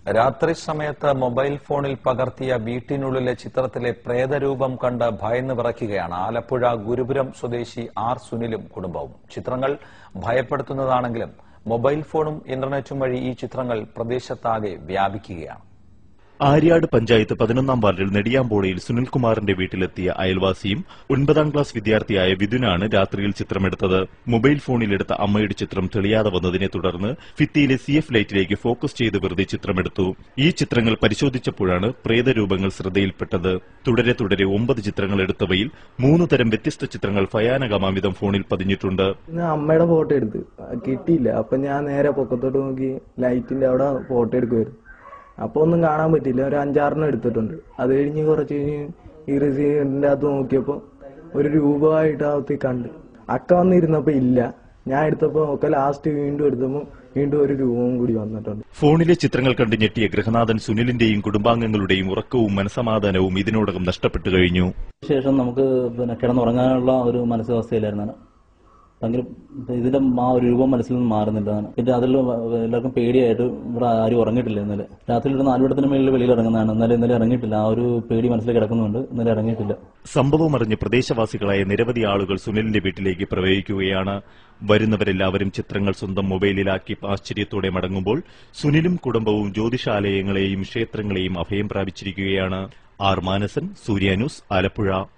രാത്രി സമയത്ത് മൊബൈൽ ഫോണിൽ പകർത്തിയ വീട്ടിനുള്ളിലെ ചിത്രത്തിലെ പ്രേതരൂപം കണ്ട് ഭയന്ന് വിറയ്ക്കുകയാണ് ആലപ്പുഴ ഗുരുപുരം സ്വദേശി ആർ സുനിലും കുടുംബവും ചിത്രങ്ങൾ ഭയപ്പെടുത്തുന്നതാണെങ്കിലും മൊബൈൽ ഫോണും ഇന്റർനെറ്റും വഴി ഈ ചിത്രങ്ങൾ പ്രദേശത്താകെ വ്യാപിക്കുകയാണ് ആര്യാട് പഞ്ചായത്ത് പതിനൊന്നാം വാർഡിൽ നെടിയാമ്പോളയിൽ സുനിൽകുമാറിന്റെ വീട്ടിലെത്തിയ അയൽവാസിയും ഒൻപതാം ക്ലാസ് വിദ്യാർത്ഥിയായ വിധുനാണ് രാത്രിയിൽ ചിത്രമെടുത്തത് മൊബൈൽ ഫോണിലെടുത്ത അമ്മയുടെ ചിത്രം തെളിയാതെ വന്നതിനെ തുടർന്ന് ഫിത്തിയിലെ സി എഫ് ലൈറ്റിലേക്ക് ഫോക്കസ് ചെയ്ത് വെറുതെ ചിത്രമെടുത്തു ഈ ചിത്രങ്ങൾ പരിശോധിച്ചപ്പോഴാണ് പ്രേതരൂപങ്ങൾ ശ്രദ്ധയിൽപ്പെട്ടത് തുടരെ തുടരെ ഒമ്പത് ചിത്രങ്ങൾ എടുത്തവയിൽ മൂന്ന് തരം വ്യത്യസ്ത ചിത്രങ്ങൾ ഭയാനകമാമിതം ഫോണിൽ പതിഞ്ഞിട്ടുണ്ട് ഞാൻ അമ്മയുടെ ഫോട്ടോ എടുത്ത് കിട്ടിയില്ല അപ്പൊ ഞാൻ നേരെ പൊക്കത്തോട്ട് നോക്കി ലൈറ്റിന്റെ അവിടെ ഫോട്ടോ എടുക്കുമായിരുന്നു അപ്പൊ ഒന്നും കാണാൻ പറ്റില്ല ഒരു അഞ്ചാറെണ്ണം എടുത്തിട്ടുണ്ട് അത് കഴിഞ്ഞ് കുറച്ച് കഴിഞ്ഞ് ഈ റിസീവറിന്റെ അകത്ത് നോക്കിയപ്പോ ഒരു രൂപമായിട്ട് അകത്ത് കണ്ട് അക്ക വന്നിരുന്നപ്പോ ഇല്ല ഞാൻ എടുത്തപ്പോ ഒക്കെ ലാസ്റ്റ് വീണ്ടും എടുത്തപ്പോ വീണ്ടും ഒരു രൂപവും കൂടി വന്നിട്ടുണ്ട് ഫോണിലെ ചിത്രങ്ങൾ കണ്ട് ഞെട്ടിയ ഗൃഹനാഥൻ സുനിലിന്റെയും കുടുംബാംഗങ്ങളുടെയും ഉറക്കവും മനസമാധാനവും ഇതിനോടകം നഷ്ടപ്പെട്ടു കഴിഞ്ഞു ശേഷം നമുക്ക് പിന്നെ കിടന്നുറങ്ങാനുള്ള ഒരു മാനസികാവസ്ഥയിലായിരുന്നു ഞാൻ. ഭയങ്കര ഇതിന്റെ ആ ഒരു രൂപം മനസ്സിൽ നിന്ന് മാറുന്നില്ല ഞാൻ. പിന്നെ അതിൽ എല്ലാവർക്കും പേടിയായിട്ട് ഇവിടെ ആരും ഉറങ്ങിയിട്ടില്ല ഇന്നലെ രാത്രി ഒരു നാലുപടത്തിന് മേളിൽ വെളിയിൽ ഇറങ്ങുന്നതാണ് ഇന്നലെ ഇന്നലെ ഇറങ്ങിയിട്ടില്ല ആ ഒരു പേടി മനസ്സിൽ കിടക്കുന്നുണ്ട് ഇന്നലെ ഇറങ്ങിയിട്ടില്ല സംഭവം അറിഞ്ഞ് പ്രദേശവാസികളായ നിരവധി ആളുകൾ സുനിലിന്റെ വീട്ടിലേക്ക് പ്രവേശിക്കുകയാണ് വരുന്നവരെല്ലാവരും ചിത്രങ്ങൾ സ്വന്തം മൊബൈലിലാക്കി ആശ്ചര്യത്തോടെ മടങ്ങുമ്പോൾ സുനിലും കുടുംബവും ജ്യോതിഷാലയങ്ങളെയും ക്ഷേത്രങ്ങളെയും അഭയം പ്രാപിച്ചിരിക്കുകയാണ് ആർ മാനസൻ സൂര്യ ന്യൂസ് ആലപ്പുഴ